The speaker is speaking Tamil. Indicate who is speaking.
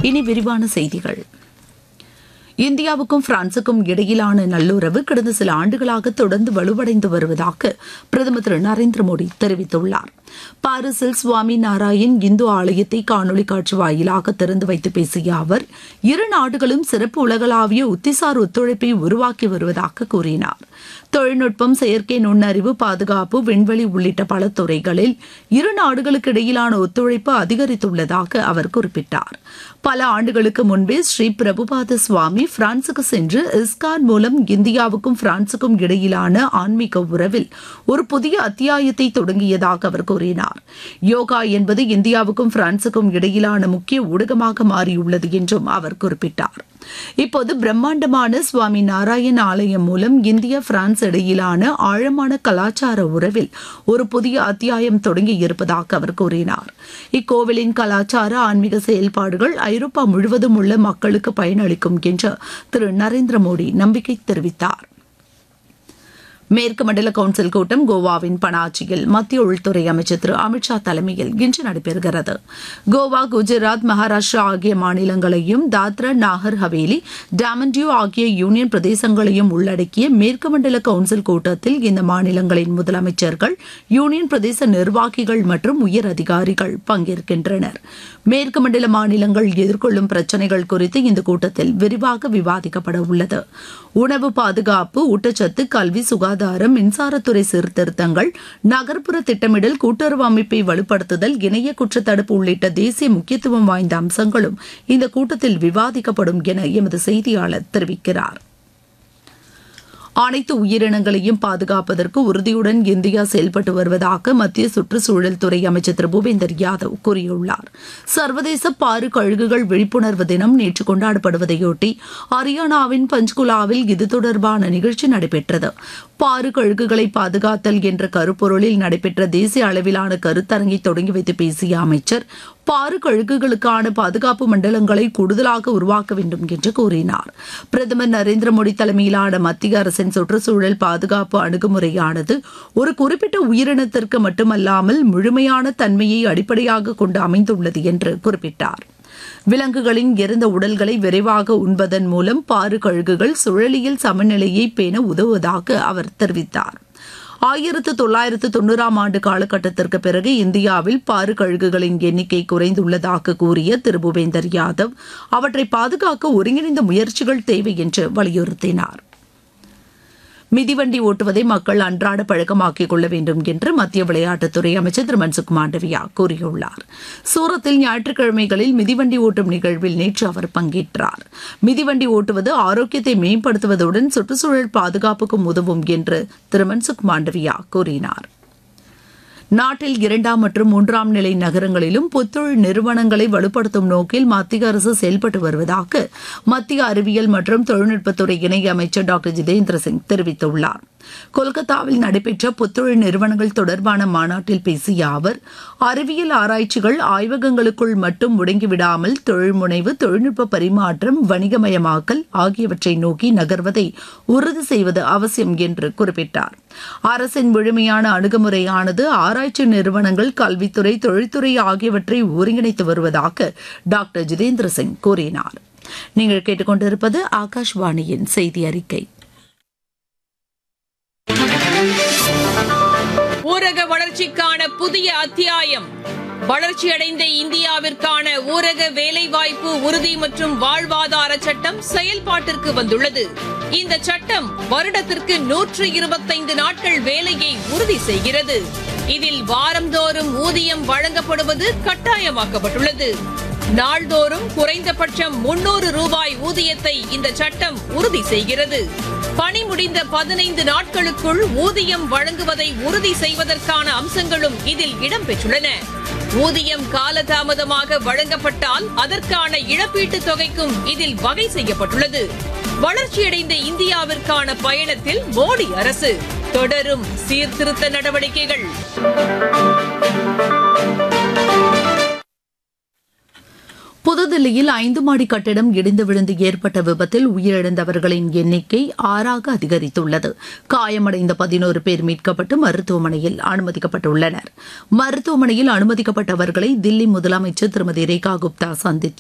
Speaker 1: இனி விரிவான செய்திகள் இந்தியாவுக்கும் பிரான்சுக்கும் இடையிலான நல்லுறவு கடந்த சில ஆண்டுகளாக தொடர்ந்து வலுவடைந்து வருவதாக பிரதமர் திரு நரேந்திர மோடி தெரிவித்துள்ளார் பாரிஸில் சுவாமி நாராயண் இந்து ஆலயத்தை காணொலி காட்சி வாயிலாக திறந்து வைத்து பேசிய அவர் இரு நாடுகளும் சிறப்பு உலகளாவிய உத்திசார் ஒத்துழைப்பை உருவாக்கி வருவதாக கூறினார் தொழில்நுட்பம் செயற்கை நுண்ணறிவு பாதுகாப்பு விண்வெளி உள்ளிட்ட பல துறைகளில் இரு நாடுகளுக்கு இடையிலான ஒத்துழைப்பு அதிகரித்துள்ளதாக அவர் குறிப்பிட்டார் பல ஆண்டுகளுக்கு முன்பே ஸ்ரீ பிரபுபாத சுவாமி பிரான்சுக்கு சென்று இஸ்கான் மூலம் இந்தியாவுக்கும் பிரான்சுக்கும் இடையிலான ஆன்மீக உறவில் ஒரு புதிய அத்தியாயத்தை தொடங்கியதாக அவர் கூறினார் யோகா என்பது இந்தியாவுக்கும் பிரான்சுக்கும் இடையிலான முக்கிய ஊடகமாக மாறியுள்ளது என்றும் அவர் குறிப்பிட்டார் இப்போது பிரம்மாண்டமான சுவாமி நாராயண் ஆலயம் மூலம் இந்தியா பிரான்ஸ் இடையிலான ஆழமான கலாச்சார உறவில் ஒரு புதிய அத்தியாயம் தொடங்கி இருப்பதாக அவர் கூறினார் இக்கோவிலின் கலாச்சார ஆன்மீக செயல்பாடுகள் ஐரோப்பா முழுவதும் உள்ள மக்களுக்கு பயனளிக்கும் என்று திரு நரேந்திர மோடி நம்பிக்கை தெரிவித்தார் மேற்கு மண்டல கவுன்சில் கூட்டம் கோவாவின் பனாஜியில் மத்திய உள்துறை அமைச்சர் திரு அமித்ஷா தலைமையில் இன்று நடைபெறுகிறது கோவா குஜராத் மகாராஷ்டிரா ஆகிய மாநிலங்களையும் தாத்ரா நாகர் ஹவேலி டாமன்டியூ ஆகிய யூனியன் பிரதேசங்களையும் உள்ளடக்கிய மேற்கு மண்டல கவுன்சில் கூட்டத்தில் இந்த மாநிலங்களின் முதலமைச்சர்கள் யூனியன் பிரதேச நிர்வாகிகள் மற்றும் உயர் அதிகாரிகள் பங்கேற்கின்றனர் மேற்கு மண்டல மாநிலங்கள் எதிர்கொள்ளும் பிரச்சினைகள் குறித்து இந்த கூட்டத்தில் விரிவாக விவாதிக்கப்பட உள்ளது உணவு பாதுகாப்பு ஊட்டச்சத்து கல்வி சுகாதாரம் மின்சாரத்துறை சீர்திருத்தங்கள் நகர்ப்புற திட்டமிடல் கூட்டுறவு அமைப்பை வலுப்படுத்துதல் இணைய குற்றத்தடுப்பு உள்ளிட்ட தேசிய முக்கியத்துவம் வாய்ந்த அம்சங்களும் இந்த கூட்டத்தில் விவாதிக்கப்படும் என எமது செய்தியாளர் தெரிவிக்கிறார் அனைத்து உயிரினங்களையும் பாதுகாப்பதற்கு உறுதியுடன் இந்தியா செயல்பட்டு வருவதாக மத்திய சுற்றுச்சூழல் துறை அமைச்சர் திரு பூபேந்தர் யாதவ் கூறியுள்ளார் சர்வதேச பாரு கழுகுகள் விழிப்புணர்வு தினம் நேற்று கொண்டாடப்படுவதையொட்டி ஹரியானாவின் பஞ்ச்குலாவில் இது தொடர்பான நிகழ்ச்சி நடைபெற்றது பாரு கழுகுகளை பாதுகாத்தல் என்ற கருப்பொருளில் நடைபெற்ற தேசிய அளவிலான கருத்தரங்கை தொடங்கி வைத்து பேசிய அமைச்சர் பாரு கழுகுகளுக்கான பாதுகாப்பு மண்டலங்களை கூடுதலாக உருவாக்க வேண்டும் என்று கூறினார் பிரதமர் நரேந்திர மோடி தலைமையிலான மத்திய அரசின் சுற்றுச்சூழல் பாதுகாப்பு அணுகுமுறையானது ஒரு குறிப்பிட்ட உயிரினத்திற்கு மட்டுமல்லாமல் முழுமையான தன்மையை அடிப்படையாக கொண்டு அமைந்துள்ளது என்று குறிப்பிட்டார் விலங்குகளின் இறந்த உடல்களை விரைவாக உண்பதன் மூலம் பாரு கழுகுகள் சுழலியல் சமநிலையை பேண உதவுவதாக அவர் தெரிவித்தார் ஆயிரத்து தொள்ளாயிரத்து தொண்ணூறாம் ஆண்டு காலகட்டத்திற்கு பிறகு இந்தியாவில் பாரு கழுகுகளின் எண்ணிக்கை குறைந்துள்ளதாக கூறிய திரு பூபேந்தர் யாதவ் அவற்றை பாதுகாக்க ஒருங்கிணைந்த முயற்சிகள் தேவை என்று வலியுறுத்தினார் மிதிவண்டி ஓட்டுவதை மக்கள் அன்றாட பழக்கமாக்கிக் கொள்ள வேண்டும் என்று மத்திய விளையாட்டுத்துறை அமைச்சர் திரு மன்சுக் மாண்டவியா கூறியுள்ளார் சூரத்தில் ஞாயிற்றுக்கிழமைகளில் மிதிவண்டி ஓட்டும் நிகழ்வில் நேற்று அவர் பங்கேற்றார் மிதிவண்டி ஓட்டுவது ஆரோக்கியத்தை மேம்படுத்துவதுடன் சுற்றுச்சூழல் பாதுகாப்புக்கும் உதவும் என்று திரு மன்சுக் மாண்டவியா கூறினார் நாட்டில் இரண்டாம் மற்றும் மூன்றாம் நிலை நகரங்களிலும் புத்தொழில் நிறுவனங்களை வலுப்படுத்தும் நோக்கில் மத்திய அரசு செயல்பட்டு வருவதாக மத்திய அறிவியல் மற்றும் தொழில்நுட்பத்துறை இணை அமைச்சர் டாக்டர் ஜிதேந்திர சிங் தெரிவித்துள்ளார் கொல்கத்தாவில் நடைபெற்ற புத்தொழில் நிறுவனங்கள் தொடர்பான மாநாட்டில் பேசிய அவர் அறிவியல் ஆராய்ச்சிகள் ஆய்வகங்களுக்குள் மட்டும் முடங்கிவிடாமல் தொழில் முனைவு தொழில்நுட்ப பரிமாற்றம் வணிகமயமாக்கல் ஆகியவற்றை நோக்கி நகர்வதை உறுதி செய்வது அவசியம் என்று குறிப்பிட்டார் அரசின் முழுமையான அணுகுமுறையானது ஆராய்ச்சி நிறுவனங்கள் கல்வித்துறை தொழில்துறை ஆகியவற்றை ஒருங்கிணைத்து வருவதாக டாக்டர் ஜிதேந்திர சிங் கூறினார் நீங்கள் கேட்டுக்கொண்டிருப்பது ஆகாஷ்வாணியின் செய்தி அறிக்கை
Speaker 2: ஊரக வளர்ச்சிக்கான புதிய அத்தியாயம் வளர்ச்சியடைந்த இந்தியாவிற்கான ஊரக வேலைவாய்ப்பு உறுதி மற்றும் வாழ்வாதார சட்டம் செயல்பாட்டிற்கு வந்துள்ளது இந்த சட்டம் வருடத்திற்கு நூற்று இருபத்தைந்து நாட்கள் வேலையை உறுதி செய்கிறது இதில் வாரந்தோறும் ஊதியம் வழங்கப்படுவது கட்டாயமாக்கப்பட்டுள்ளது நாள்தோறும் குறைந்தபட்சம் முன்னூறு ரூபாய் ஊதியத்தை இந்த சட்டம் உறுதி செய்கிறது பணி முடிந்த பதினைந்து நாட்களுக்குள் ஊதியம் வழங்குவதை உறுதி செய்வதற்கான அம்சங்களும் இதில் இடம்பெற்றுள்ளன ஊதியம் காலதாமதமாக வழங்கப்பட்டால் அதற்கான இழப்பீட்டுத் தொகைக்கும் இதில் வகை செய்யப்பட்டுள்ளது வளர்ச்சியடைந்த இந்தியாவிற்கான பயணத்தில் மோடி அரசு தொடரும் சீர்திருத்த நடவடிக்கைகள்
Speaker 1: புதுதில்லியில் ஐந்து மாடி கட்டிடம் இடிந்து விழுந்து ஏற்பட்ட விபத்தில் உயிரிழந்தவர்களின் எண்ணிக்கை ஆறாக அதிகரித்துள்ளது காயமடைந்த பதினோரு பேர் மீட்கப்பட்டு மருத்துவமனையில் அனுமதிக்கப்பட்டுள்ளனர் மருத்துவமனையில் அனுமதிக்கப்பட்டவர்களை தில்லி முதலமைச்சர் திருமதி ரேகா குப்தா சந்தித்து